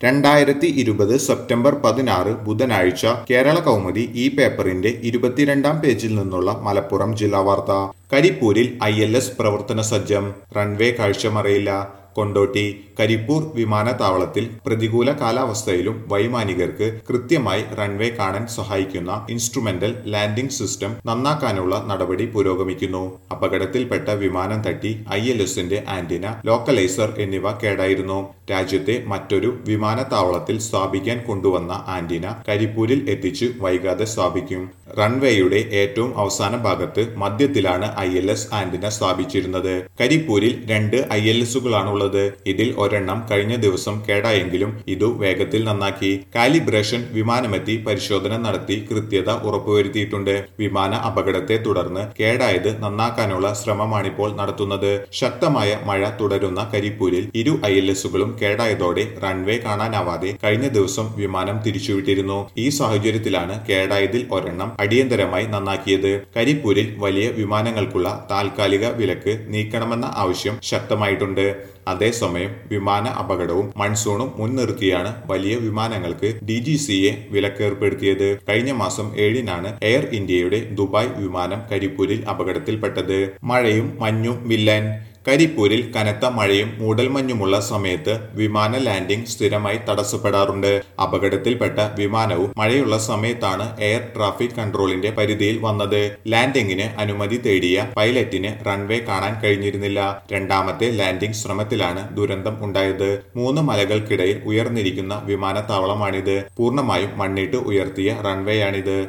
രണ്ടായിരത്തി ഇരുപത് സെപ്റ്റംബർ പതിനാറ് ബുധനാഴ്ച കേരള കൗമുദി ഈ പേപ്പറിന്റെ ഇരുപത്തിരണ്ടാം പേജിൽ നിന്നുള്ള മലപ്പുറം ജില്ലാ വാർത്ത കരിപ്പൂരിൽ ഐ എൽ എസ് പ്രവർത്തന സജ്ജം റൺവേ കാഴ്ചമറയില്ല കൊണ്ടോട്ടി കരിപ്പൂർ വിമാനത്താവളത്തിൽ പ്രതികൂല കാലാവസ്ഥയിലും വൈമാനികർക്ക് കൃത്യമായി റൺവേ കാണാൻ സഹായിക്കുന്ന ഇൻസ്ട്രുമെന്റൽ ലാൻഡിംഗ് സിസ്റ്റം നന്നാക്കാനുള്ള നടപടി പുരോഗമിക്കുന്നു അപകടത്തിൽപ്പെട്ട വിമാനം തട്ടി ഐ എൽ എസിന്റെ ആന്റിന ലോക്കലൈസർ എന്നിവ കേടായിരുന്നു രാജ്യത്തെ മറ്റൊരു വിമാനത്താവളത്തിൽ സ്ഥാപിക്കാൻ കൊണ്ടുവന്ന ആന്റിന കരിപ്പൂരിൽ എത്തിച്ച് വൈകാതെ സ്ഥാപിക്കും റൺവേയുടെ ഏറ്റവും അവസാന ഭാഗത്ത് മധ്യത്തിലാണ് ഐ എൽ എസ് ആന്റിന സ്ഥാപിച്ചിരുന്നത് കരിപ്പൂരിൽ രണ്ട് ഐ എൽ എസുകളാണുള്ളത് ഇതിൽ ഒരെണ്ണം കഴിഞ്ഞ ദിവസം കേടായെങ്കിലും ഇതു വേഗത്തിൽ നന്നാക്കി കാലിബ്രേഷൻ വിമാനമെത്തി പരിശോധന നടത്തി കൃത്യത ഉറപ്പുവരുത്തിയിട്ടുണ്ട് വിമാന അപകടത്തെ തുടർന്ന് കേടായത് നന്നാക്കാനുള്ള ശ്രമമാണിപ്പോൾ നടത്തുന്നത് ശക്തമായ മഴ തുടരുന്ന കരിപ്പൂരിൽ ഇരു ഐ എൽ എസുകളും കേടായതോടെ റൺവേ കാണാനാവാതെ കഴിഞ്ഞ ദിവസം വിമാനം തിരിച്ചുവിട്ടിരുന്നു ഈ സാഹചര്യത്തിലാണ് കേടായതിൽ ഒരെണ്ണം അടിയന്തരമായി നന്നാക്കിയത് കരിപ്പൂരിൽ വലിയ വിമാനങ്ങൾക്കുള്ള താൽക്കാലിക വിലക്ക് നീക്കണമെന്ന ആവശ്യം ശക്തമായിട്ടുണ്ട് അതേസമയം വിമാന അപകടവും മൺസൂണും മുൻനിർത്തിയാണ് വലിയ വിമാനങ്ങൾക്ക് ഡി ജി സിയെ വിലക്കേർപ്പെടുത്തിയത് കഴിഞ്ഞ മാസം ഏഴിനാണ് എയർ ഇന്ത്യയുടെ ദുബായ് വിമാനം കരിപ്പൂരിൽ അപകടത്തിൽപ്പെട്ടത് മഴയും മഞ്ഞും വില്ലൻ കരിപ്പൂരിൽ കനത്ത മഴയും മൂടൽമഞ്ഞുമുള്ള സമയത്ത് വിമാന ലാൻഡിംഗ് സ്ഥിരമായി തടസ്സപ്പെടാറുണ്ട് അപകടത്തിൽപ്പെട്ട വിമാനവും മഴയുള്ള സമയത്താണ് എയർ ട്രാഫിക് കൺട്രോളിന്റെ പരിധിയിൽ വന്നത് ലാൻഡിംഗിന് അനുമതി തേടിയ പൈലറ്റിന് റൺവേ കാണാൻ കഴിഞ്ഞിരുന്നില്ല രണ്ടാമത്തെ ലാൻഡിംഗ് ശ്രമത്തിലാണ് ദുരന്തം ഉണ്ടായത് മൂന്ന് മലകൾക്കിടയിൽ ഉയർന്നിരിക്കുന്ന വിമാനത്താവളമാണിത് പൂർണ്ണമായും മണ്ണിട്ട് ഉയർത്തിയ റൺവേയാണിത്